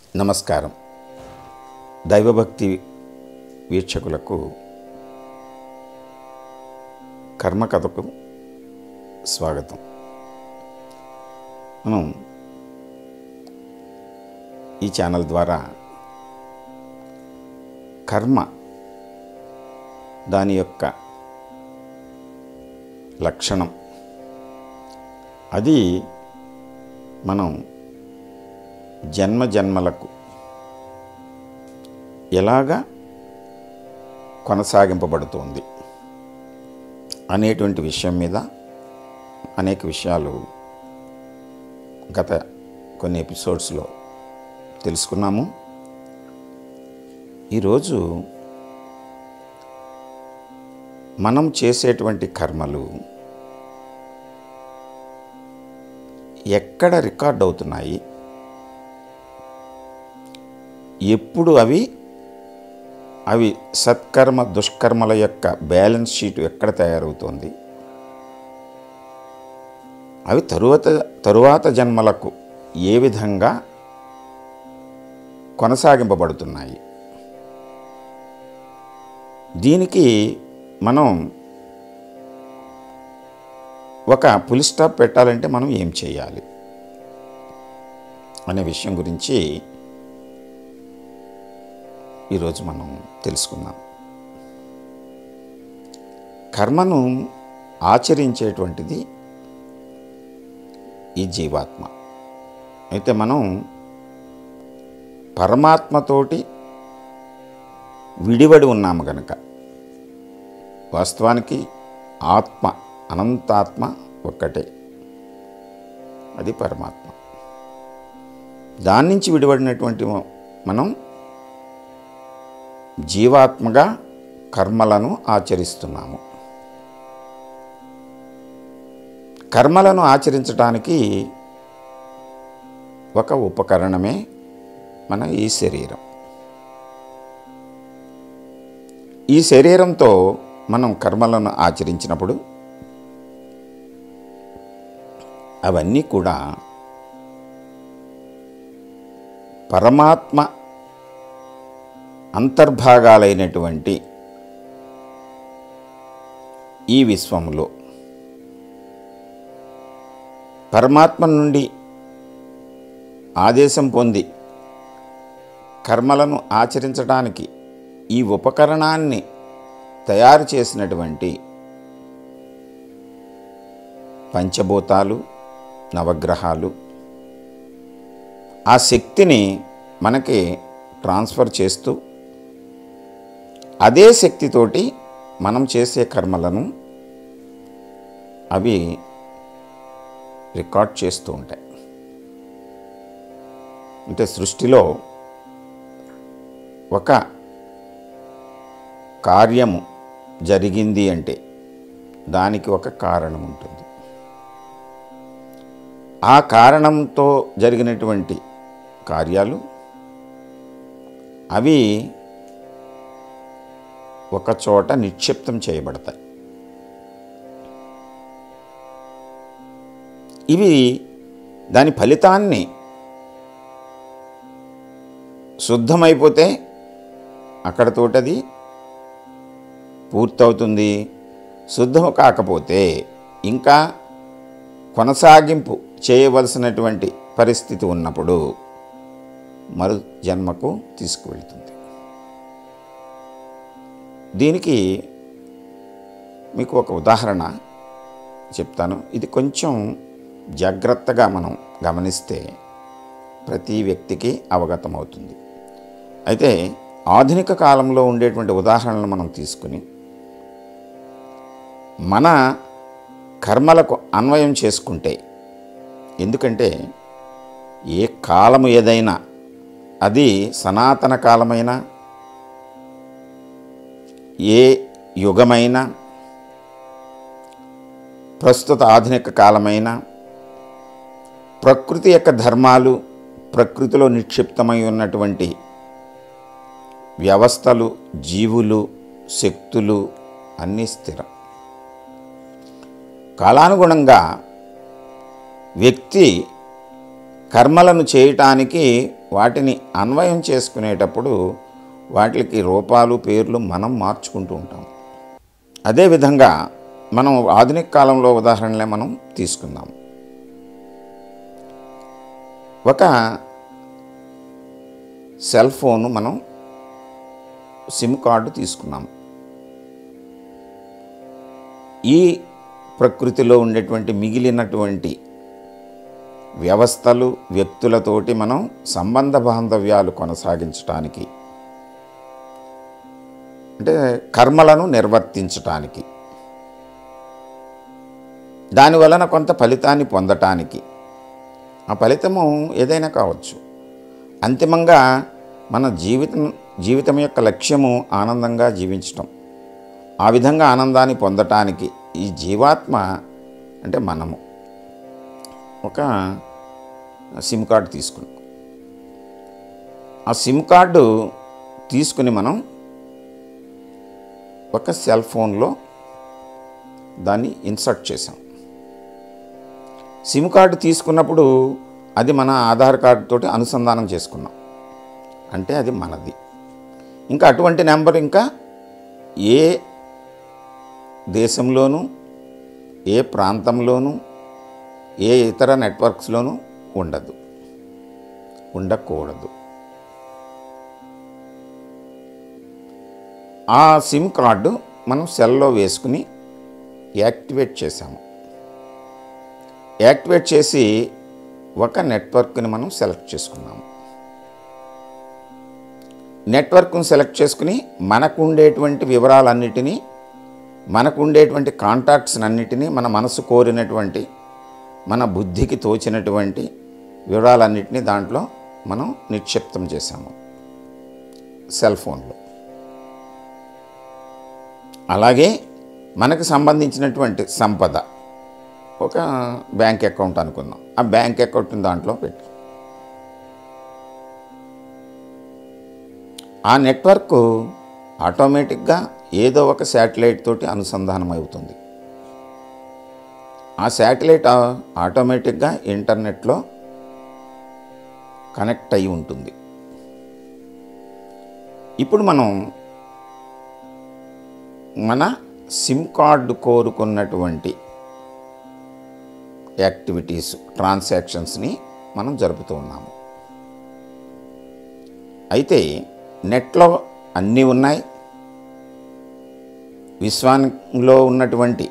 నమస్కారం దైవభక్తి వీక్షకులకు కర్మకథకు స్వాగతం మనం ఈ ఛానల్ ద్వారా కర్మ దాని యొక్క లక్షణం అది మనం జన్మ జన్మలకు ఎలాగా కొనసాగింపబడుతోంది అనేటువంటి విషయం మీద అనేక విషయాలు గత కొన్ని ఎపిసోడ్స్లో తెలుసుకున్నాము ఈరోజు మనం చేసేటువంటి కర్మలు ఎక్కడ రికార్డ్ అవుతున్నాయి ఎప్పుడు అవి అవి సత్కర్మ దుష్కర్మల యొక్క బ్యాలెన్స్ షీట్ ఎక్కడ తయారవుతోంది అవి తరువాత తరువాత జన్మలకు ఏ విధంగా కొనసాగింపబడుతున్నాయి దీనికి మనం ఒక పులి స్టాప్ పెట్టాలంటే మనం ఏం చేయాలి అనే విషయం గురించి ఈరోజు మనం తెలుసుకుందాం కర్మను ఆచరించేటువంటిది ఈ జీవాత్మ అయితే మనం పరమాత్మతోటి విడివడి ఉన్నాము గనక వాస్తవానికి ఆత్మ అనంతాత్మ ఒక్కటే అది పరమాత్మ దాని నుంచి విడిపడినటువంటి మనం జీవాత్మగా కర్మలను ఆచరిస్తున్నాము కర్మలను ఆచరించడానికి ఒక ఉపకరణమే మన ఈ శరీరం ఈ శరీరంతో మనం కర్మలను ఆచరించినప్పుడు అవన్నీ కూడా పరమాత్మ అంతర్భాగాలైనటువంటి ఈ విశ్వంలో పరమాత్మ నుండి ఆదేశం పొంది కర్మలను ఆచరించడానికి ఈ ఉపకరణాన్ని తయారు చేసినటువంటి పంచభూతాలు నవగ్రహాలు ఆ శక్తిని మనకి ట్రాన్స్ఫర్ చేస్తూ అదే శక్తితోటి మనం చేసే కర్మలను అవి రికార్డ్ చేస్తూ ఉంటాయి అంటే సృష్టిలో ఒక కార్యము జరిగింది అంటే దానికి ఒక కారణం ఉంటుంది ఆ కారణంతో జరిగినటువంటి కార్యాలు అవి ఒక చోట నిక్షిప్తం చేయబడతాయి ఇవి దాని ఫలితాన్ని శుద్ధమైపోతే అక్కడతోటది పూర్తవుతుంది శుద్ధం కాకపోతే ఇంకా కొనసాగింపు చేయవలసినటువంటి పరిస్థితి ఉన్నప్పుడు మరు జన్మకు తీసుకువెళ్తుంది దీనికి మీకు ఒక ఉదాహరణ చెప్తాను ఇది కొంచెం జాగ్రత్తగా మనం గమనిస్తే ప్రతి వ్యక్తికి అవగతమవుతుంది అయితే ఆధునిక కాలంలో ఉండేటువంటి ఉదాహరణలు మనం తీసుకుని మన కర్మలకు అన్వయం చేసుకుంటే ఎందుకంటే ఏ కాలము ఏదైనా అది సనాతన కాలమైనా ఏ యుగమైనా ప్రస్తుత ఆధునిక కాలమైనా ప్రకృతి యొక్క ధర్మాలు ప్రకృతిలో నిక్షిప్తమై ఉన్నటువంటి వ్యవస్థలు జీవులు శక్తులు అన్నీ స్థిరం కాలానుగుణంగా వ్యక్తి కర్మలను చేయటానికి వాటిని అన్వయం చేసుకునేటప్పుడు వాటికి రూపాలు పేర్లు మనం మార్చుకుంటూ ఉంటాం అదేవిధంగా మనం ఆధునిక కాలంలో ఉదాహరణలే మనం తీసుకుందాం ఒక సెల్ ఫోన్ మనం సిమ్ కార్డు తీసుకున్నాం ఈ ప్రకృతిలో ఉండేటువంటి మిగిలినటువంటి వ్యవస్థలు వ్యక్తులతోటి మనం సంబంధ బాంధవ్యాలు కొనసాగించటానికి అంటే కర్మలను నిర్వర్తించటానికి దాని వలన కొంత ఫలితాన్ని పొందటానికి ఆ ఫలితము ఏదైనా కావచ్చు అంతిమంగా మన జీవితం జీవితం యొక్క లక్ష్యము ఆనందంగా జీవించటం ఆ విధంగా ఆనందాన్ని పొందటానికి ఈ జీవాత్మ అంటే మనము ఒక సిమ్ కార్డు తీసుకున్నాం ఆ సిమ్ కార్డు తీసుకుని మనం ఒక సెల్ ఫోన్లో దాన్ని ఇన్సర్ట్ చేసాం సిమ్ కార్డు తీసుకున్నప్పుడు అది మన ఆధార్ కార్డు తోటి అనుసంధానం చేసుకున్నాం అంటే అది మనది ఇంకా అటువంటి నెంబర్ ఇంకా ఏ దేశంలోనూ ఏ ప్రాంతంలోనూ ఏ ఇతర నెట్వర్క్స్లోనూ ఉండదు ఉండకూడదు ఆ సిమ్ కార్డు మనం సెల్లో వేసుకుని యాక్టివేట్ చేసాము యాక్టివేట్ చేసి ఒక నెట్వర్క్ని మనం సెలెక్ట్ చేసుకున్నాము నెట్వర్క్ను సెలెక్ట్ చేసుకుని మనకు ఉండేటువంటి వివరాలన్నిటినీ మనకు ఉండేటువంటి కాంటాక్ట్స్ అన్నిటినీ మన మనసు కోరినటువంటి మన బుద్ధికి తోచినటువంటి వివరాలన్నిటినీ దాంట్లో మనం నిక్షిప్తం చేశాము సెల్ ఫోన్లో అలాగే మనకు సంబంధించినటువంటి సంపద ఒక బ్యాంక్ అకౌంట్ అనుకుందాం ఆ బ్యాంక్ అకౌంట్ని దాంట్లో పెట్టి ఆ నెట్వర్క్ ఆటోమేటిక్గా ఏదో ఒక శాటిలైట్ తోటి అనుసంధానం అవుతుంది ఆ శాటిలైట్ ఆ- ఆటోమేటిక్గా ఇంటర్నెట్లో కనెక్ట్ అయి ఉంటుంది ఇప్పుడు మనం మన సిమ్ కార్డు కోరుకున్నటువంటి యాక్టివిటీస్ ట్రాన్సాక్షన్స్ని మనం జరుపుతూ ఉన్నాము అయితే నెట్లో అన్నీ ఉన్నాయి విశ్వంలో ఉన్నటువంటి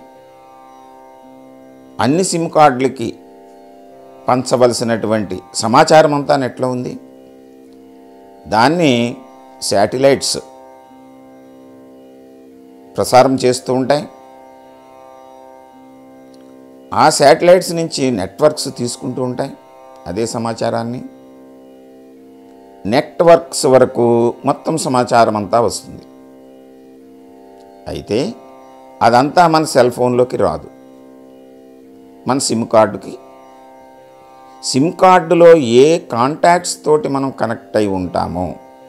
అన్ని సిమ్ కార్డులకి పంచవలసినటువంటి సమాచారం అంతా నెట్లో ఉంది దాన్ని శాటిలైట్స్ ప్రసారం చేస్తూ ఉంటాయి ఆ శాటిలైట్స్ నుంచి నెట్వర్క్స్ తీసుకుంటూ ఉంటాయి అదే సమాచారాన్ని నెట్వర్క్స్ వరకు మొత్తం సమాచారం అంతా వస్తుంది అయితే అదంతా మన సెల్ ఫోన్లోకి రాదు మన సిమ్ కార్డుకి సిమ్ కార్డులో ఏ కాంటాక్ట్స్ తోటి మనం కనెక్ట్ అయి ఉంటామో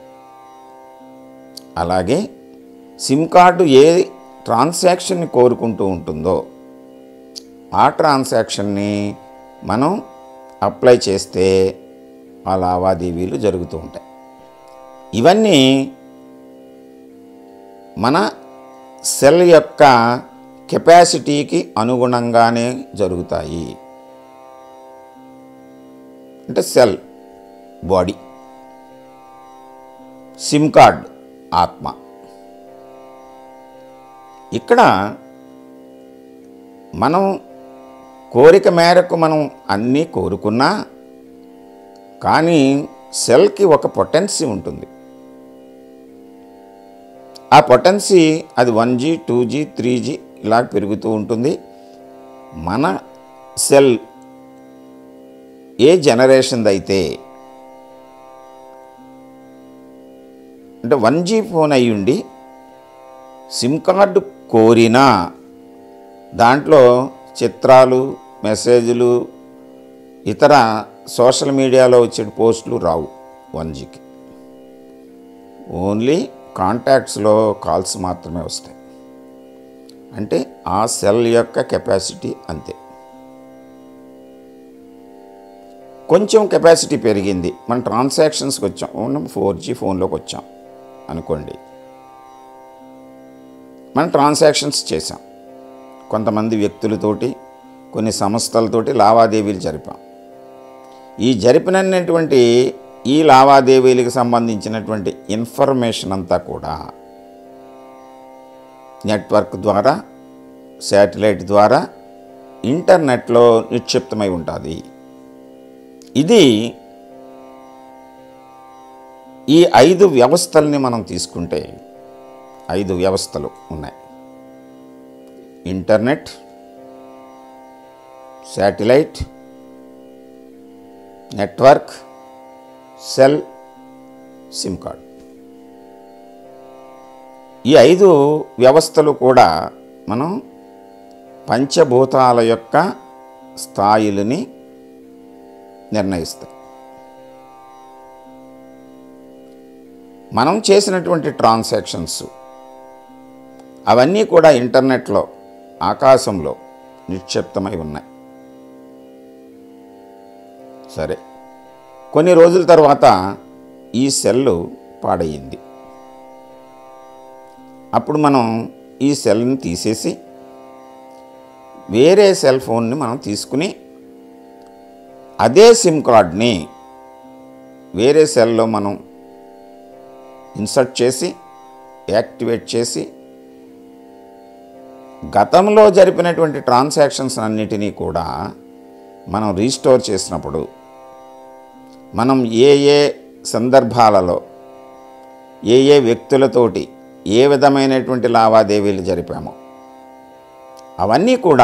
అలాగే సిమ్ కార్డు ఏ ట్రాన్సాక్షన్ని కోరుకుంటూ ఉంటుందో ఆ ట్రాన్సాక్షన్ని మనం అప్లై చేస్తే ఆ లావాదేవీలు జరుగుతూ ఉంటాయి ఇవన్నీ మన సెల్ యొక్క కెపాసిటీకి అనుగుణంగానే జరుగుతాయి అంటే సెల్ బాడీ సిమ్ కార్డ్ ఆత్మ ఇక్కడ మనం కోరిక మేరకు మనం అన్నీ కోరుకున్నా కానీ సెల్కి ఒక పొటెన్సీ ఉంటుంది ఆ పొటెన్సీ అది one G two G three G ఇలా పెరుగుతూ ఉంటుంది మన సెల్ ఏ జనరేషన్ అయితే అంటే వన్ జీ ఫోన్ అయి ఉండి సిమ్ కార్డు కోరినా దాంట్లో చిత్రాలు మెసేజ్లు ఇతర సోషల్ మీడియాలో వచ్చే పోస్టులు రావు వన్ జీకి ఓన్లీ కాంటాక్ట్స్లో కాల్స్ మాత్రమే వస్తాయి అంటే ఆ సెల్ యొక్క కెపాసిటీ అంతే కొంచెం కెపాసిటీ పెరిగింది మన ట్రాన్సాక్షన్స్కి వచ్చాం మనం ఫోర్ జీ ఫోన్లోకి వచ్చాం అనుకోండి మనం ట్రాన్సాక్షన్స్ చేసాం కొంతమంది వ్యక్తులతోటి కొన్ని సంస్థలతోటి లావాదేవీలు జరిపాం ఈ జరిపినటువంటి ఈ లావాదేవీలకు సంబంధించినటువంటి ఇన్ఫర్మేషన్ అంతా కూడా నెట్వర్క్ ద్వారా శాటిలైట్ ద్వారా ఇంటర్నెట్లో నిక్షిప్తమై ఉంటుంది ఇది ఈ ఐదు వ్యవస్థల్ని మనం తీసుకుంటే ఐదు వ్యవస్థలు ఉన్నాయి internet satellite network cell SIM card ఈ ఐదు వ్యవస్థలు కూడా మనం పంచభూతాల యొక్క స్థాయిలని నిర్ణయిస్తాయి మనం చేసినటువంటి ట్రాన్సాక్షన్స్ అవన్నీ కూడా ఇంటర్నెట్లో ఆకాశంలో నిక్షిప్తమై ఉన్నాయి సరే కొన్ని రోజుల తర్వాత ఈ సెల్లు పాడయింది అప్పుడు మనం ఈ సెల్ని తీసేసి వేరే సెల్ ఫోన్ని మనం తీసుకుని అదే సిమ్ కార్డ్ని వేరే సెల్లో మనం ఇన్సర్ట్ చేసి యాక్టివేట్ చేసి గతంలో జరిపినటువంటి ట్రాన్సాక్షన్స్ అన్నిటినీ కూడా మనం రీస్టోర్ చేసినప్పుడు మనం ఏ ఏ సందర్భాలలో ఏ ఏ వ్యక్తులతోటి ఏ విధమైనటువంటి లావాదేవీలు జరిపామో అవన్నీ కూడా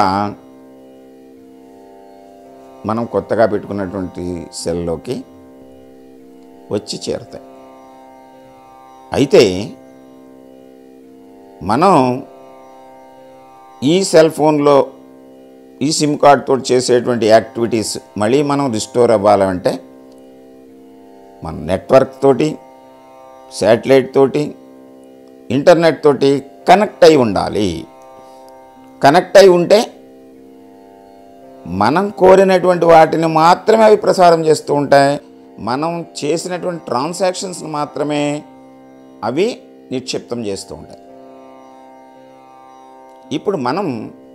మనం కొత్తగా పెట్టుకున్నటువంటి సెల్లోకి వచ్చి చేరుతాయి అయితే మనం ఈ సెల్ ఫోన్లో ఈ సిమ్ కార్డ్తో చేసేటువంటి యాక్టివిటీస్ మళ్ళీ మనం రిస్టోర్ అవ్వాలంటే మన నెట్వర్క్ తోటి శాటిలైట్ తోటి ఇంటర్నెట్ తోటి కనెక్ట్ అయి ఉండాలి కనెక్ట్ అయి ఉంటే మనం కోరినటువంటి వాటిని మాత్రమే అవి ప్రసారం చేస్తూ ఉంటాయి మనం చేసినటువంటి ట్రాన్సాక్షన్స్ మాత్రమే అవి నిక్షిప్తం చేస్తూ ఉంటాయి ఇప్పుడు మనం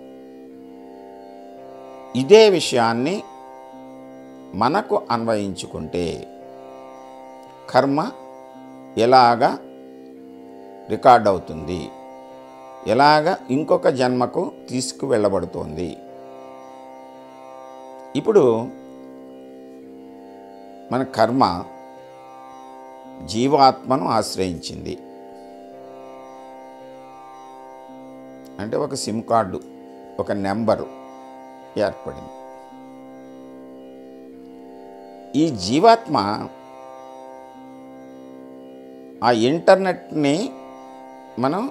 ఇదే విషయాన్ని మనకు అన్వయించుకుంటే కర్మ ఎలాగా రికార్డ్ అవుతుంది ఎలాగ ఇంకొక జన్మకు తీసుకువెళ్ళబడుతోంది ఇప్పుడు మన కర్మ జీవాత్మను ఆశ్రయించింది అంటే ఒక సిమ్ కార్డు ఒక నెంబరు ఏర్పడింది ఈ జీవాత్మ ఆ ఇంటర్నెట్ని మనం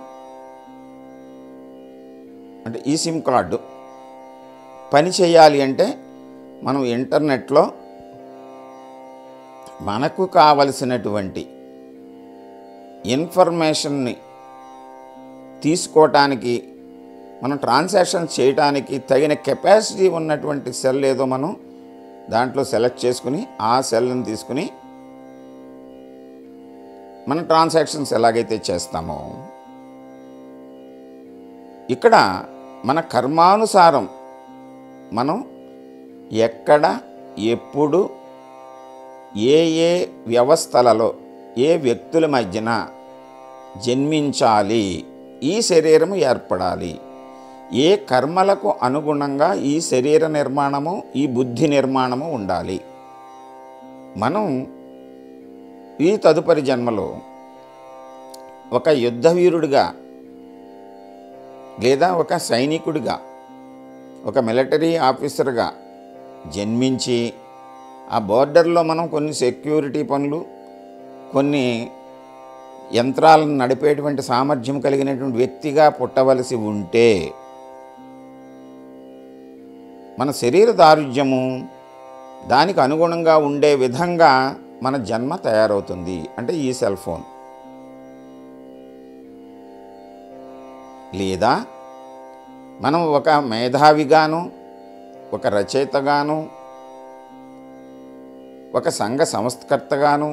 అంటే ఈ సిమ్ కార్డు పని చేయాలి అంటే మనం ఇంటర్నెట్లో మనకు కావలసినటువంటి ఇన్ఫర్మేషన్ని తీసుకోవటానికి మనం ట్రాన్సాక్షన్ చేయటానికి తగిన కెపాసిటీ ఉన్నటువంటి సెల్ ఏదో మనం దాంట్లో సెలెక్ట్ చేసుకుని ఆ సెల్ని తీసుకుని మన ట్రాన్సాక్షన్స్ ఎలాగైతే చేస్తామో ఇక్కడ మన కర్మానుసారం మనం ఎక్కడ ఎప్పుడు ఏ ఏ వ్యవస్థలలో ఏ వ్యక్తుల మధ్యన జన్మించాలి ఈ శరీరము ఏర్పడాలి ఏ కర్మలకు అనుగుణంగా ఈ శరీర నిర్మాణము ఈ బుద్ధి నిర్మాణము ఉండాలి మనం ఈ తదుపరి జన్మలో ఒక యుద్ధవీరుడిగా లేదా ఒక సైనికుడిగా ఒక మిలిటరీ ఆఫీసర్గా జన్మించి ఆ బోర్డర్లో మనం కొన్ని సెక్యూరిటీ పనులు కొన్ని యంత్రాలను నడిపేటువంటి సామర్థ్యం కలిగినటువంటి వ్యక్తిగా పుట్టవలసి ఉంటే మన శరీర దారుఢ్యము దానికి అనుగుణంగా ఉండే విధంగా మన జన్మ తయారవుతుంది అంటే ఈ సెల్ ఫోన్ లేదా మనం ఒక మేధావిగాను ఒక రచయితగాను ఒక సంఘ సంస్కర్తగాను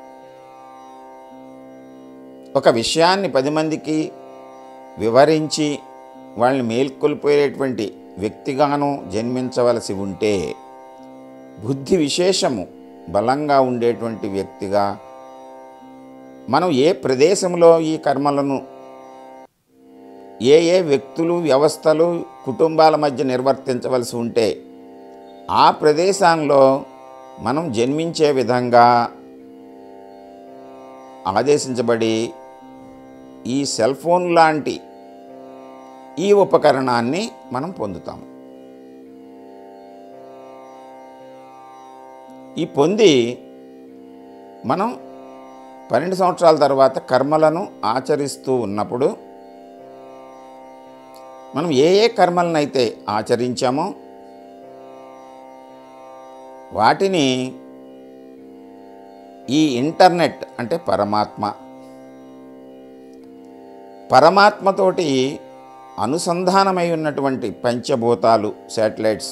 ఒక విషయాన్ని పది మందికి వివరించి వాళ్ళని మేల్కొల్పోయేటువంటి వ్యక్తిగాను జన్మించవలసి ఉంటే బుద్ధి విశేషము బలంగా ఉండేటువంటి వ్యక్తిగా మనం ఏ ప్రదేశంలో ఈ కర్మలను ఏ ఏ వ్యక్తులు వ్యవస్థలు కుటుంబాల మధ్య నిర్వర్తించవలసి ఉంటే ఆ ప్రదేశంలో మనం జన్మించే విధంగా ఆదేశించబడి ఈ సెల్ ఫోన్ లాంటి ఈ ఉపకరణాన్ని మనం పొందుతాము ఈ పొంది మనం పన్నెండు సంవత్సరాల తర్వాత కర్మలను ఆచరిస్తూ ఉన్నప్పుడు మనం ఏ ఏ కర్మలనైతే ఆచరించామో వాటిని ఈ ఇంటర్నెట్ అంటే పరమాత్మ పరమాత్మతోటి అనుసంధానమై ఉన్నటువంటి పంచభూతాలు శాటిలైట్స్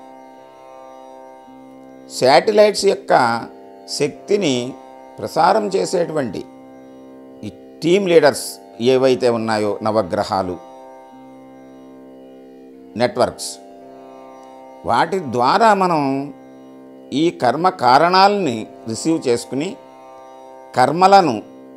శాటిలైట్స్ యొక్క శక్తిని ప్రసారం చేసేటువంటి ఈ టీమ్ లీడర్స్ ఏవైతే ఉన్నాయో నవగ్రహాలు నెట్వర్క్స్ వాటి ద్వారా మనం ఈ కర్మ కారణాలని రిసీవ్ చేసుకుని కర్మలను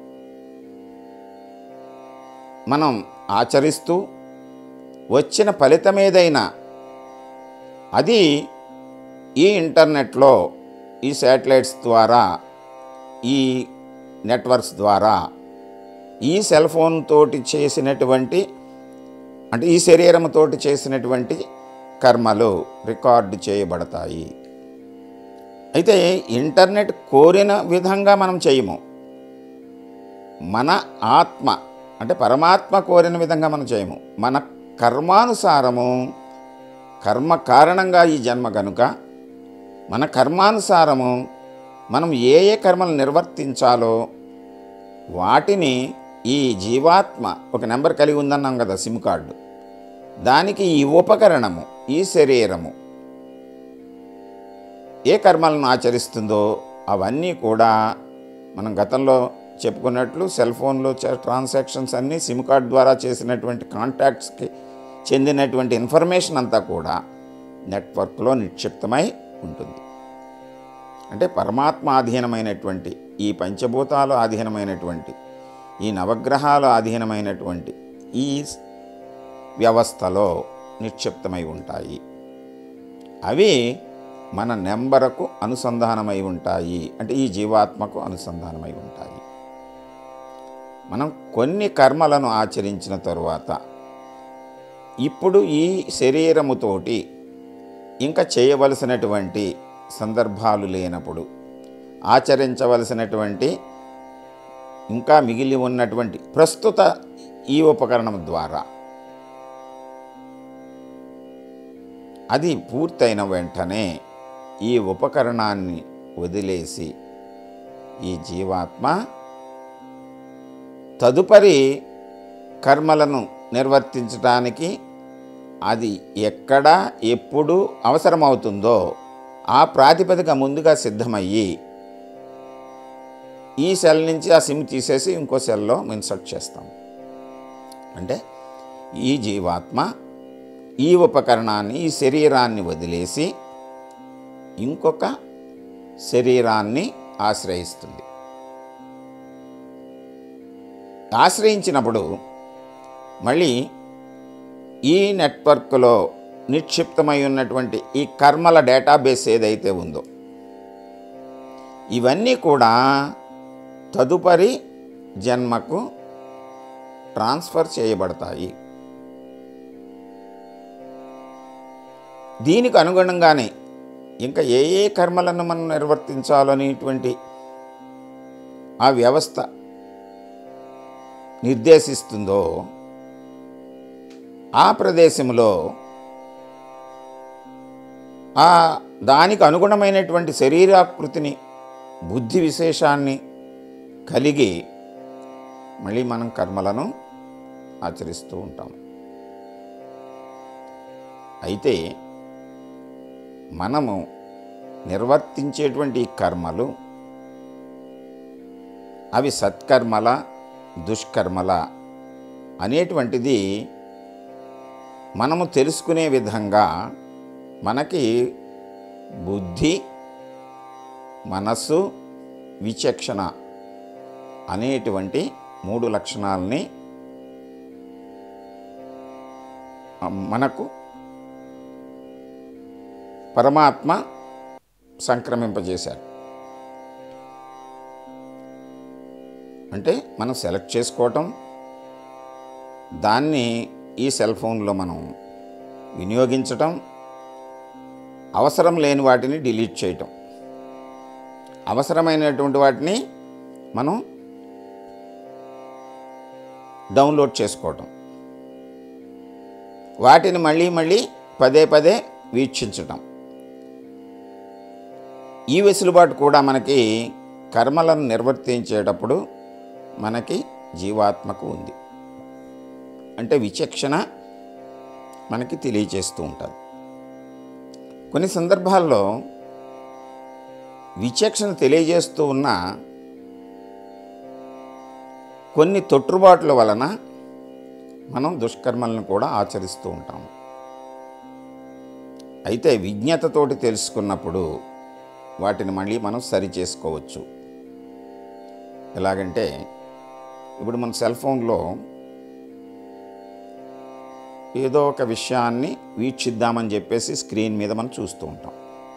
మనం ఆచరిస్తూ వచ్చిన ఫలితం ఏదైనా అది ఈ ఇంటర్నెట్లో ఈ శాటిలైట్స్ ద్వారా ఈ నెట్వర్క్స్ ద్వారా ఈ సెల్ ఫోన్ తోటి చేసినటువంటి అంటే ఈ శరీరంతోటి చేసినటువంటి కర్మలు రికార్డు చేయబడతాయి అయితే ఇంటర్నెట్ కోరిన విధంగా మనం చేయము మన ఆత్మ అంటే పరమాత్మ కోరిన విధంగా మనం చేయము మన కర్మానుసారము కర్మ కారణంగా ఈ జన్మ గనుక మన కర్మానుసారము మనం ఏ ఏ కర్మలు నిర్వర్తించాలో వాటిని ఈ జీవాత్మ ఒక నెంబర్ కలిగి ఉందన్నాం కదా సిమ్ కార్డు దానికి ఈ ఉపకరణము ఈ శరీరము ఏ కర్మలను ఆచరిస్తుందో అవన్నీ కూడా మనం గతంలో చెప్పుకున్నట్లు సెల్ ఫోన్లో ట్రాన్సాక్షన్స్ అన్నీ సిమ్ కార్డ్ ద్వారా చేసినటువంటి కాంటాక్ట్స్కి చెందినటువంటి ఇన్ఫర్మేషన్ అంతా కూడా నెట్వర్క్లో నిక్షిప్తమై ఉంటుంది అంటే పరమాత్మ ఆధీనమైనటువంటి ఈ పంచభూతాలు ఆధీనమైనటువంటి ఈ నవగ్రహాలు ఆధీనమైనటువంటి ఈ వ్యవస్థలో నిక్షిప్తమై ఉంటాయి అవి మన నెంబరకు అనుసంధానమై ఉంటాయి అంటే ఈ జీవాత్మకు అనుసంధానమై ఉంటాయి మనం కొన్ని కర్మలను ఆచరించిన తరువాత ఇప్పుడు ఈ శరీరముతోటి ఇంకా చేయవలసినటువంటి సందర్భాలు లేనప్పుడు ఆచరించవలసినటువంటి ఇంకా మిగిలి ఉన్నటువంటి ప్రస్తుత ఈ ఉపకరణం ద్వారా అది పూర్తయిన వెంటనే ఈ ఉపకరణాన్ని వదిలేసి ఈ జీవాత్మ తదుపరి కర్మలను నిర్వర్తించడానికి అది ఎక్కడ ఎప్పుడు అవసరమవుతుందో ఆ ప్రాతిపదిక ముందుగా సిద్ధమయ్యి ఈ సెల్ నుంచి ఆ సిమ్ తీసేసి ఇంకో సెల్లో ఇన్సర్ట్ చేస్తాం అంటే ఈ జీవాత్మ ఈ ఉపకరణాన్ని ఈ శరీరాన్ని వదిలేసి ఇంకొక శరీరాన్ని ఆశ్రయిస్తుంది ఆశ్రయించినప్పుడు మళ్ళీ ఈ నెట్వర్క్లో నిక్షిప్తమై ఉన్నటువంటి ఈ కర్మల డేటాబేస్ ఏదైతే ఉందో ఇవన్నీ కూడా తదుపరి జన్మకు ట్రాన్స్ఫర్ చేయబడతాయి దీనికి అనుగుణంగానే ఇంకా ఏ ఏ కర్మలను మనం నిర్వర్తించాలనేటువంటి ఆ వ్యవస్థ నిర్దేశిస్తుందో ఆ ప్రదేశంలో ఆ దానికి అనుగుణమైనటువంటి శరీరాకృతిని బుద్ధి విశేషాన్ని కలిగి మళ్ళీ మనం కర్మలను ఆచరిస్తూ ఉంటాం అయితే మనము నిర్వర్తించేటువంటి ఈ కర్మలు అవి సత్కర్మల దుష్కర్మల అనేటువంటిది మనము తెలుసుకునే విధంగా మనకి బుద్ధి మనస్సు విచక్షణ అనేటువంటి మూడు లక్షణాలని మనకు పరమాత్మ సంక్రమింపజేశారు అంటే మనం సెలెక్ట్ చేసుకోవటం దాన్ని ఈ సెల్ ఫోన్లో మనం వినియోగించటం అవసరం లేని వాటిని డిలీట్ చేయటం అవసరమైనటువంటి వాటిని మనం డౌన్లోడ్ చేసుకోవటం వాటిని మళ్ళీ మళ్ళీ పదే పదే వీక్షించటం ఈ వెసులుబాటు కూడా మనకి కర్మలను నిర్వర్తించేటప్పుడు మనకి జీవాత్మకు ఉంది అంటే విచక్షణ మనకి తెలియచేస్తూ ఉంటుంది కొన్ని సందర్భాల్లో విచక్షణ తెలియజేస్తూ ఉన్న కొన్ని తొట్టుబాట్ల వలన మనం దుష్కర్మలను కూడా ఆచరిస్తూ ఉంటాం అయితే విజ్ఞతతోటి తెలుసుకున్నప్పుడు వాటిని మళ్ళీ మనం సరి చేసుకోవచ్చు ఎలాగంటే ఇప్పుడు మన సెల్ ఫోన్లో ఏదో ఒక విషయాన్ని వీక్షిద్దామని చెప్పేసి స్క్రీన్ మీద మనం చూస్తూ ఉంటాం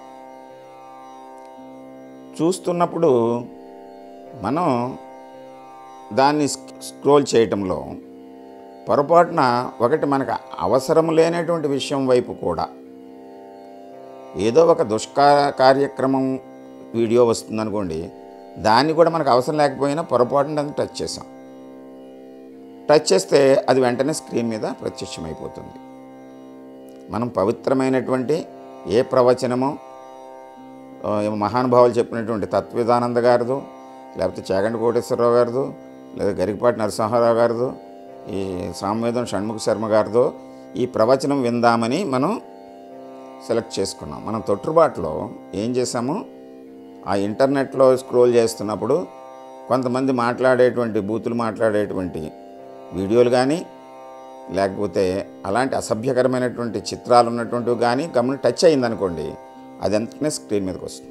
చూస్తున్నప్పుడు మనం దాన్ని స్క్రోల్ చేయటంలో పొరపాటున ఒకటి మనకు అవసరం లేనటువంటి విషయం వైపు కూడా ఏదో ఒక దుష్కా కార్యక్రమం వీడియో వస్తుందనుకోండి దాన్ని కూడా మనకు అవసరం లేకపోయినా పొరపాటున దాన్ని టచ్ చేసాం టచ్ చేస్తే అది వెంటనే స్క్రీన్ మీద ప్రత్యక్షమైపోతుంది మనం పవిత్రమైనటువంటి ఏ ప్రవచనమో ఆ, ఏమో మహానుభావులు చెప్పినటువంటి తత్విదానంద గారిదో లేకపోతే చాగంటి కోటేశ్వరరావు గారిదో లేదా గరికపాటి నరసింహారావు గారిదో ఈ సామవేదం షణ్ముఖ శర్మ గారిదో ఈ ప్రవచనం విందామని మనం సెలెక్ట్ చేసుకున్నాం మనం తొట్టుబాటులో ఏం చేసాము ఆ ఇంటర్నెట్లో స్క్రోల్ చేస్తున్నప్పుడు కొంతమంది మాట్లాడేటువంటి బూతులు మాట్లాడేటువంటి వీడియోలు కానీ లేకపోతే అలాంటి అసభ్యకరమైనటువంటి చిత్రాలు ఉన్నటువంటివి కానీ గమని టచ్ అయిందనుకోండి అది వెంటనే స్క్రీన్ మీదకి వస్తుంది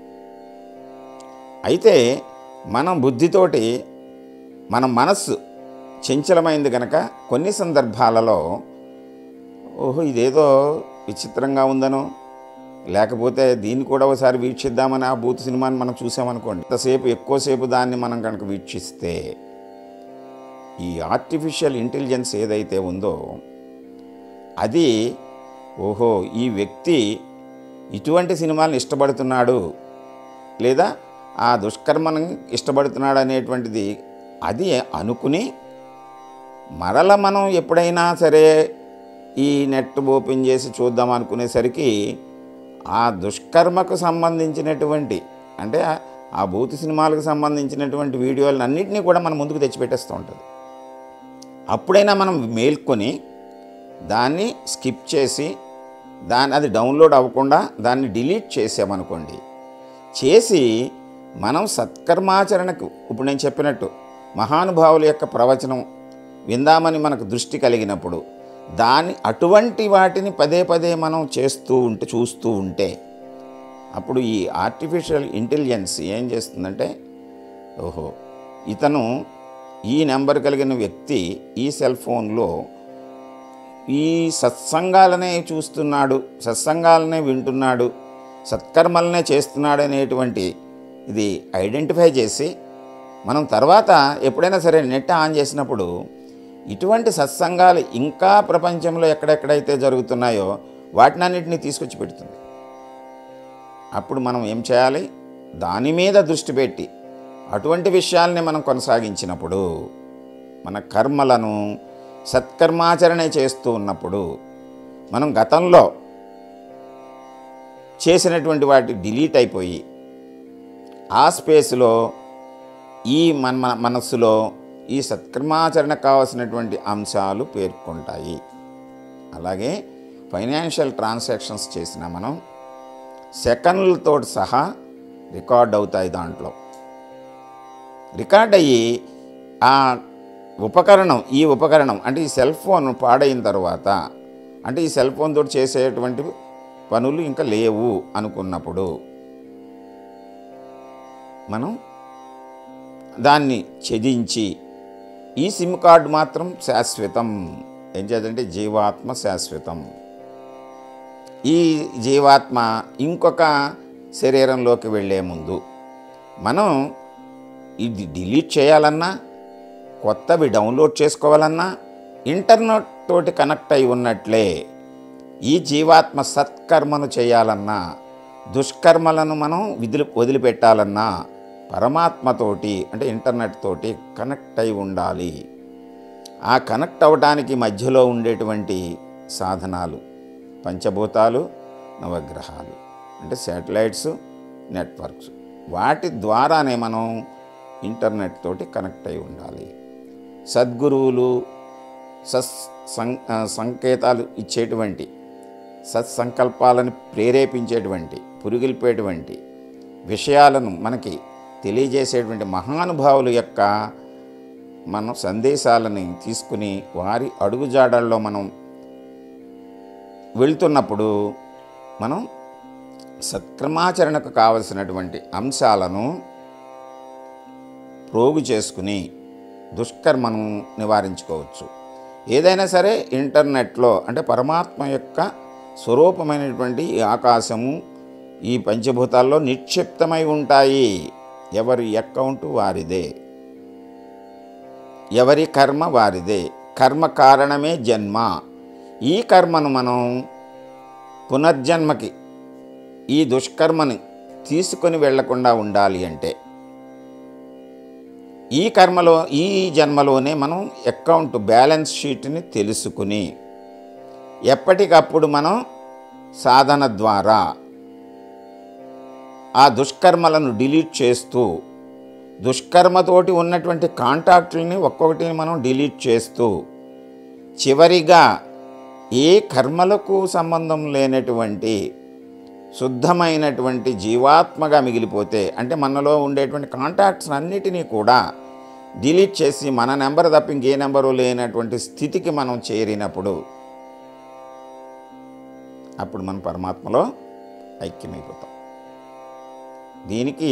అయితే మనం బుద్ధితోటి మన మనస్సు చంచలమైంది కనుక కొన్ని సందర్భాలలో ఓహో ఇదేదో విచిత్రంగా ఉందనో లేకపోతే దీన్ని కూడా ఒకసారి వీక్షిద్దామని ఆ బూత్ సినిమాని మనం చూసామనుకోండి ఎంతసేపు ఎక్కువసేపు దాన్ని మనం కనుక వీక్షిస్తే ఈ ఆర్టిఫిషియల్ ఇంటెలిజెన్స్ ఏదైతే ఉందో అది ఓహో ఈ వ్యక్తి ఇటువంటి సినిమాలను ఇష్టపడుతున్నాడు లేదా ఆ దుష్కర్మను ఇష్టపడుతున్నాడు అనేటువంటిది అది అనుకుని మరల మనం ఎప్పుడైనా సరే ఈ నెట్ ఓపెన్ చేసి చూద్దాం అనుకునేసరికి ఆ దుష్కర్మకు సంబంధించినటువంటి అంటే ఆ- ఆ భూతి సినిమాలకు సంబంధించినటువంటి వీడియోలను అన్నింటినీ కూడా మన ముందుకు తెచ్చిపెట్టేస్తూ ఉంటుంది అప్పుడైనా మనం మేల్కొని దాన్ని స్కిప్ చేసి దాన్ని అది డౌన్లోడ్ అవ్వకుండా దాన్ని డిలీట్ చేసామనుకోండి చేసి మనం సత్కర్మాచరణకు ఇప్పుడు నేను చెప్పినట్టు మహానుభావుల యొక్క ప్రవచనం విందామని మనకు దృష్టి కలిగినప్పుడు దాన్ని అటువంటి వాటిని పదే పదే మనం చేస్తూ ఉంటే చూస్తూ ఉంటే అప్పుడు ఈ ఆర్టిఫిషియల్ ఇంటెలిజెన్స్ ఏం చేస్తుందంటే ఓహో ఇతను ఈ నెంబర్ కలిగిన వ్యక్తి ఈ సెల్ ఫోన్లో ఈ సత్సంగాలనే చూస్తున్నాడు సత్సంగాలనే వింటున్నాడు సత్కర్మలనే చేస్తున్నాడు అనేటువంటి ఇది ఐడెంటిఫై చేసి మనం తర్వాత ఎప్పుడైనా సరే నెట్ ఆన్ చేసినప్పుడు ఇటువంటి సత్సంగాలు ఇంకా ప్రపంచంలో ఎక్కడెక్కడైతే జరుగుతున్నాయో వాటినన్నిటిని తీసుకొచ్చి పెడుతుంది అప్పుడు మనం ఏం చేయాలి దాని మీద దృష్టి పెట్టి అటువంటి విషయాల్ని మనం కొనసాగించినప్పుడు మన కర్మలను సత్కర్మాచరణ చేస్తూ ఉన్నప్పుడు మనం గతంలో చేసినటువంటి వాటి డిలీట్ అయిపోయి ఆ స్పేస్లో ఈ మన మన మనస్సులో ఈ సత్కర్మాచరణ కావాల్సినటువంటి అంశాలు పేర్కొంటాయి అలాగే ఫైనాన్షియల్ ట్రాన్సాక్షన్స్ చేసిన మనం సెకండ్లతో సహా రికార్డ్ అవుతాయి దాంట్లో రికార్డ్ అయ్యి ఆ ఉపకరణం ఈ ఉపకరణం అంటే ఈ సెల్ ఫోన్ పాడైన తర్వాత అంటే ఈ సెల్ ఫోన్ తోటి చేసేటువంటి పనులు ఇంకా లేవు అనుకున్నప్పుడు మనం దాన్ని ఛేదించి ఈ సిమ్ కార్డు మాత్రం శాశ్వతం ఏం చేద్దంటే జీవాత్మ శాశ్వతం ఈ జీవాత్మ ఇంకొక శరీరంలోకి వెళ్ళే ముందు మనం ఇది డిలీట్ చేయాలన్నా కొత్తవి డౌన్లోడ్ చేసుకోవాలన్నా ఇంటర్నెట్ తోటి కనెక్ట్ అయి ఉన్నట్లే ఈ జీవాత్మ సత్కర్మను చేయాలన్నా దుష్కర్మలను మనం విధులు వదిలిపెట్టాలన్నా పరమాత్మతోటి అంటే ఇంటర్నెట్ తోటి కనెక్ట్ అయి ఉండాలి ఆ కనెక్ట్ అవ్వడానికి మధ్యలో ఉండేటువంటి సాధనాలు పంచభూతాలు నవగ్రహాలు అంటే శాటిలైట్స్ నెట్వర్క్స్ వాటి ద్వారానే మనం ఇంటర్నెట్ తోటి కనెక్ట్ అయి ఉండాలి సద్గురువులు సస్ సం ఆ, సంకేతాలు ఇచ్చేటువంటి సత్సంకల్పాలను ప్రేరేపించేటువంటి పురిగిల్పేటువంటి విషయాలను మనకి తెలియజేసేటువంటి మహానుభావుల యొక్క మనం సందేశాలని తీసుకుని వారి అడుగుజాడల్లో మనం వెళ్తున్నప్పుడు మనం సత్క్రమాచరణకు కావలసినటువంటి అంశాలను ప్రోగు చేసుకుని దుష్కర్మను నివారించుకోవచ్చు ఏదైనా సరే ఇంటర్నెట్లో అంటే పరమాత్మ యొక్క స్వరూపమైనటువంటి ఈ ఆకాశము ఈ పంచభూతాల్లో నిక్షిప్తమై ఉంటాయి ఎవరి అకౌంట్ వారిదే ఎవరి కర్మ వారిదే కర్మ కారణమే జన్మ ఈ కర్మను మనం పునర్జన్మకి ఈ దుష్కర్మని తీసుకొని వెళ్లకుండా ఉండాలి అంటే ఈ కర్మలో ఈ జన్మలోనే మనం అకౌంట్ బ్యాలెన్స్ షీట్ని తెలుసుకుని ఎప్పటికప్పుడు మనం సాధన ద్వారా ఆ దుష్కర్మలను డిలీట్ చేస్తూ దుష్కర్మతోటి ఉన్నటువంటి కాంటాక్టుల్ని ఒక్కొక్కటిని మనం డిలీట్ చేస్తూ చివరిగా ఏ కర్మలకు సంబంధం లేనటువంటి శుద్ధమైనటువంటి జీవాత్మగా మిగిలిపోతే అంటే మనలో ఉండేటువంటి కాంటాక్ట్స్ అన్నిటినీ కూడా డిలీట్ చేసి మన నెంబర్ తప్ప ఇంకే నెంబరు లేనటువంటి స్థితికి మనం చేరినప్పుడు అప్పుడు మనం పరమాత్మలో ఐక్యమైపోతాం దీనికి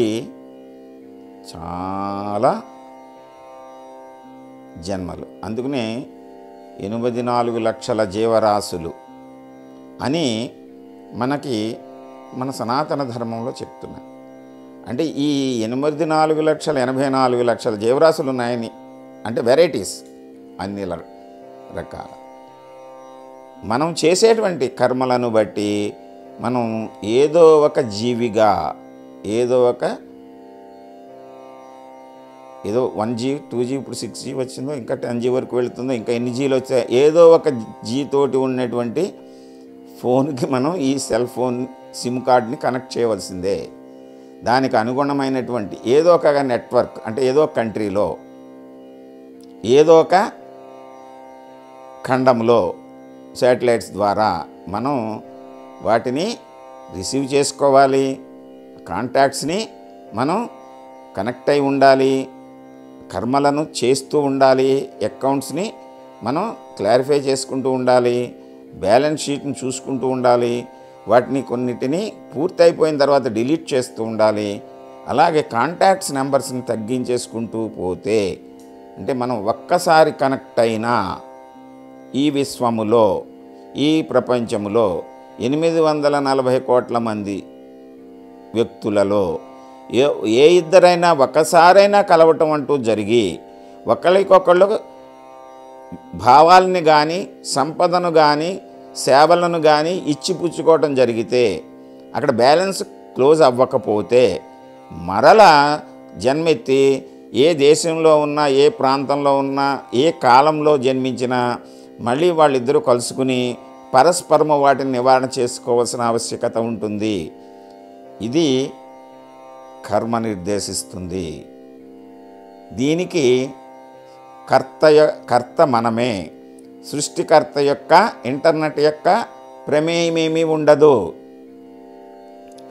చాలా జన్మలు అందుకనే ఎనిమిది నాలుగు లక్షల జీవరాశులు అని మనకి మన సనాతన ధర్మంలో చెప్తున్నాయి అంటే ఈ ఎనిమిది నాలుగు లక్షల ఎనభై నాలుగు లక్షల జీవరాశులు ఉన్నాయని అంటే వెరైటీస్ అన్ని ల- రకాల మనం చేసేటువంటి కర్మలను బట్టి మనం ఏదో ఒక జీవిగా ఏదో ఒక ఏదో వన్ జీ టూ జీ ఇప్పుడు సిక్స్ జీ వచ్చిందో ఇంకా టెన్ జీ వరకు వెళుతుందో ఇంకా ఎన్ని జీలు వచ్చాయి ఏదో ఒక జీ తోటి ఉన్నటువంటి ఫోన్కి మనం ఈ సెల్ ఫోన్ సిమ్ కార్డ్ని కనెక్ట్ చేయవలసిందే దానికి అనుగుణమైనటువంటి ఏదో ఒక నెట్వర్క్ అంటే ఏదో ఒక కంట్రీలో ఏదో ఒక ఖండంలో శాటిలైట్స్ ద్వారా మనం వాటిని రిసీవ్ చేసుకోవాలి కాంటాక్ట్స్ని మనం కనెక్ట్ అయి ఉండాలి కర్మలను చేస్తూ ఉండాలి అకౌంట్స్ని మనం క్లారిఫై చేసుకుంటూ ఉండాలి బ్యాలెన్స్ షీట్ని చూసుకుంటూ ఉండాలి వాటిని కొన్నిటిని పూర్తయిపోయిన తర్వాత డిలీట్ చేస్తూ ఉండాలి అలాగే కాంటాక్ట్స్ నెంబర్స్ని తగ్గించేసుకుంటూ పోతే అంటే మనం ఒక్కసారి కనెక్ట్ అయినా ఈ విశ్వములో ఈ ప్రపంచములో ఎనిమిది వందల నలభై కోట్ల మంది వ్యక్తులలో ఏ ఏ ఇద్దరైనా ఒక్కసారైనా కలవటం అంటూ జరిగి ఒకరికొకళ్ళు భావాల్ని కానీ సంపదను కానీ సేవలను కానీ ఇచ్చిపుచ్చుకోవటం జరిగితే అక్కడ బ్యాలెన్స్ క్లోజ్ అవ్వకపోతే మరలా జన్మెత్తి ఏ దేశంలో ఉన్నా ఏ ప్రాంతంలో ఉన్నా ఏ కాలంలో జన్మించినా మళ్ళీ వాళ్ళిద్దరూ కలుసుకుని పరస్పరము వాటిని నివారణ చేసుకోవాల్సిన ఆవశ్యకత ఉంటుంది ఇది కర్మ నిర్దేశిస్తుంది దీనికి కర్త యొ- కర్త మనమే సృష్టికర్త యొక్క ఇంటర్నెట్ యొక్క ప్రమేయమేమీ ఉండదు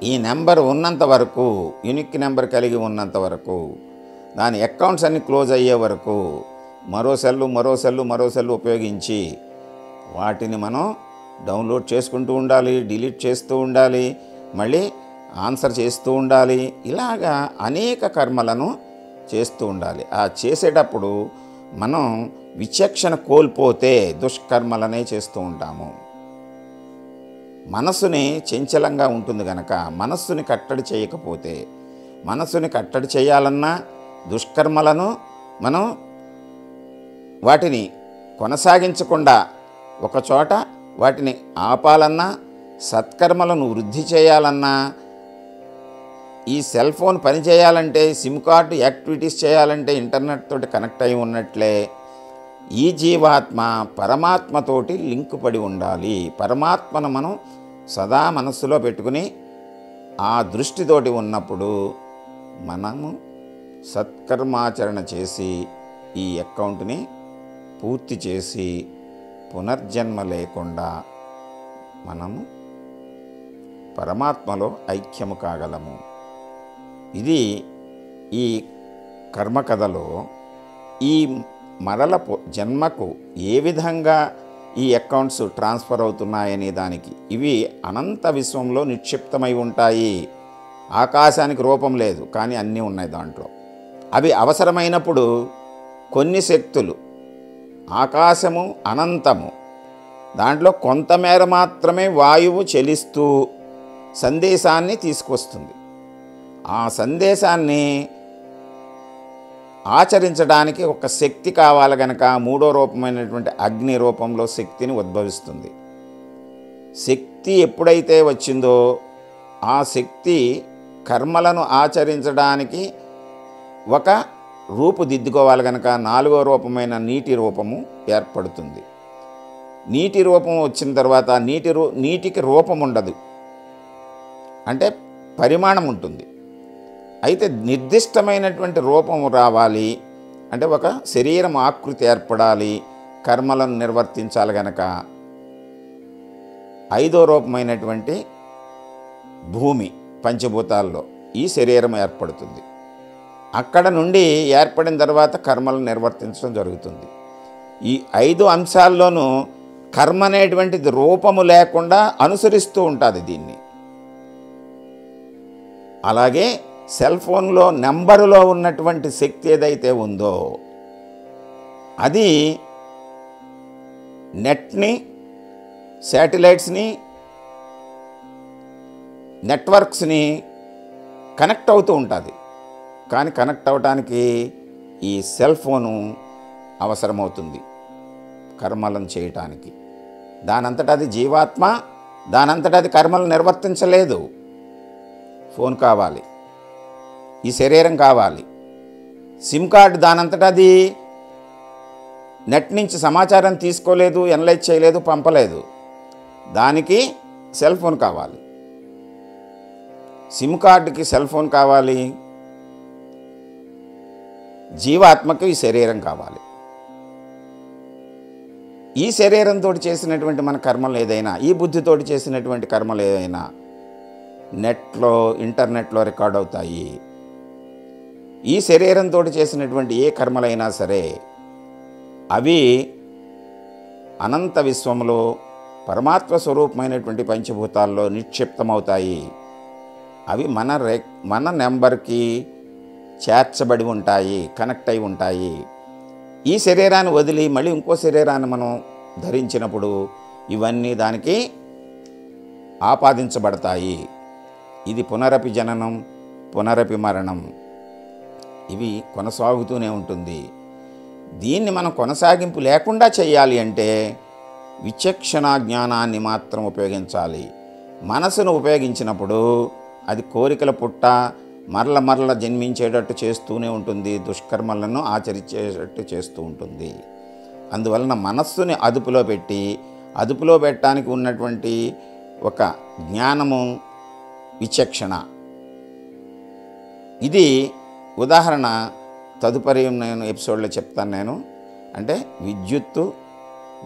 ఈ నెంబర్ ఉన్నంత వరకు యూనిక్ నెంబర్ కలిగి ఉన్నంత వరకు దాని అకౌంట్స్ అన్ని క్లోజ్ అయ్యే వరకు మరో సెల్లు మరో సెల్లు మరో సెల్లు ఉపయోగించి వాటిని మనం డౌన్లోడ్ చేసుకుంటూ ఉండాలి డిలీట్ చేస్తూ ఉండాలి మళ్ళీ ఆన్సర్ చేస్తూ ఉండాలి ఇలాగా అనేక కర్మలను చేస్తూ ఉండాలి ఆ చేసేటప్పుడు మనం విచక్షణ కోల్పోతే దుష్కర్మలనే చేస్తూ ఉంటాము మనస్సుని చంచలంగా ఉంటుంది గనక మనస్సుని కట్టడి చేయకపోతే మనస్సుని కట్టడి చేయాలన్నా దుష్కర్మలను మనం వాటిని కొనసాగించకుండా ఒకచోట వాటిని ఆపాలన్నా సత్కర్మలను వృద్ధి చేయాలన్నా ఈ సెల్ ఫోన్ పనిచేయాలంటే సిమ్ కార్డు యాక్టివిటీస్ చేయాలంటే ఇంటర్నెట్ తోటి కనెక్ట్ అయి ఉన్నట్లే ఈ జీవాత్మ పరమాత్మతోటి లింక్ పడి ఉండాలి పరమాత్మను మనం సదా మనస్సులో పెట్టుకుని ఆ దృష్టితోటి ఉన్నప్పుడు మనము సత్కర్మాచరణ చేసి ఈ అకౌంట్ని పూర్తి చేసి పునర్జన్మ లేకుండా మనము పరమాత్మలో ఐక్యము కాగలము ఇది ఈ కర్మకథలో ఈ మరల పొ- జన్మకు ఏ విధంగా ఈ అకౌంట్స్ ట్రాన్స్ఫర్ అవుతున్నాయనే దానికి ఇవి అనంత విశ్వంలో నిక్షిప్తమై ఉంటాయి ఆకాశానికి రూపం లేదు కానీ అన్నీ ఉన్నాయి దాంట్లో అవి అవసరమైనప్పుడు కొన్ని శక్తులు ఆకాశము అనంతము దాంట్లో కొంతమేర మాత్రమే వాయువు చెలిస్తూ సందేశాన్ని తీసుకొస్తుంది ఆ సందేశాన్ని ఆచరించడానికి ఒక శక్తి కావాలి గనక మూడో రూపమైనటువంటి అగ్ని రూపంలో శక్తిని ఉద్భవిస్తుంది శక్తి ఎప్పుడైతే వచ్చిందో ఆ శక్తి కర్మలను ఆచరించడానికి ఒక రూపుదిద్దుకోవాలి కనుక నాలుగో రూపమైన నీటి రూపము ఏర్పడుతుంది నీటి రూపం వచ్చిన తర్వాత నీటి రూ నీటికి రూపం ఉండదు అంటే పరిమాణం ఉంటుంది అయితే నిర్దిష్టమైనటువంటి రూపం రావాలి అంటే ఒక శరీరం ఆకృతి ఏర్పడాలి కర్మలను నిర్వర్తించాలి గనక ఐదో రూపమైనటువంటి భూమి పంచభూతాల్లో ఈ శరీరం ఏర్పడుతుంది అక్కడ నుండి ఏర్పడిన తర్వాత కర్మలను నిర్వర్తించడం జరుగుతుంది ఈ ఐదు అంశాల్లోనూ కర్మ అనేటువంటిది రూపము లేకుండా అనుసరిస్తూ ఉంటుంది దీన్ని అలాగే సెల్ ఫోన్లో నెంబరులో ఉన్నటువంటి శక్తి ఏదైతే ఉందో అది నెట్ని శాటిలైట్స్ని నెట్వర్క్స్ని కనెక్ట్ అవుతూ ఉంటుంది కానీ కనెక్ట్ అవ్వడానికి ఈ సెల్ ఫోను అవసరమవుతుంది కర్మలను చేయటానికి దానంతట అది జీవాత్మ దానంతట అది కర్మలు నిర్వర్తించలేదు ఫోన్ కావాలి ఈ శరీరం కావాలి సిమ్ కార్డు దానంతట అది నెట్ నుంచి సమాచారం తీసుకోలేదు ఎనలైజ్ చేయలేదు పంపలేదు దానికి సెల్ ఫోన్ కావాలి సిమ్ కార్డుకి సెల్ ఫోన్ కావాలి జీవాత్మకు ఈ శరీరం కావాలి ఈ శరీరంతో చేసినటువంటి మన కర్మలు ఏదైనా ఈ బుద్ధితోటి చేసినటువంటి కర్మలు ఏదైనా నెట్లో ఇంటర్నెట్లో రికార్డ్ అవుతాయి ఈ శరీరంతో చేసినటువంటి ఏ కర్మలైనా సరే అవి అనంత విశ్వంలో పరమాత్మ స్వరూపమైనటువంటి పంచభూతాల్లో నిక్షిప్తమవుతాయి అవి మన రే మన నెంబర్కి చేర్చబడి ఉంటాయి కనెక్ట్ అయి ఉంటాయి ఈ శరీరాన్ని వదిలి మళ్ళీ ఇంకో శరీరాన్ని మనం ధరించినప్పుడు ఇవన్నీ దానికి ఆపాదించబడతాయి ఇది పునరపి జననం పునరపి మరణం ఇవి కొనసాగుతూనే ఉంటుంది దీన్ని మనం కొనసాగింపు లేకుండా చేయాలి అంటే విచక్షణ జ్ఞానాన్ని మాత్రం ఉపయోగించాలి మనసును ఉపయోగించినప్పుడు అది కోరికల పుట్ట మరల మరల జన్మించేటట్టు చేస్తూనే ఉంటుంది దుష్కర్మలను ఆచరించేటట్టు చేస్తూ ఉంటుంది అందువలన మనస్సుని అదుపులో పెట్టి అదుపులో పెట్టడానికి ఉన్నటువంటి ఒక జ్ఞానము విచక్షణ ఇది ఉదాహరణ తదుపరి నేను ఎపిసోడ్లో చెప్తాను నేను అంటే విద్యుత్తు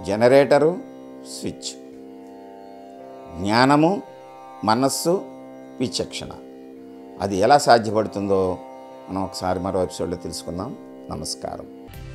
జనరేటరు స్విచ్ జ్ఞానము మనస్సు విచక్షణ అది ఎలా సాధ్యపడుతుందో మనం ఒకసారి మరో ఎపిసోడ్లో తెలుసుకుందాం నమస్కారం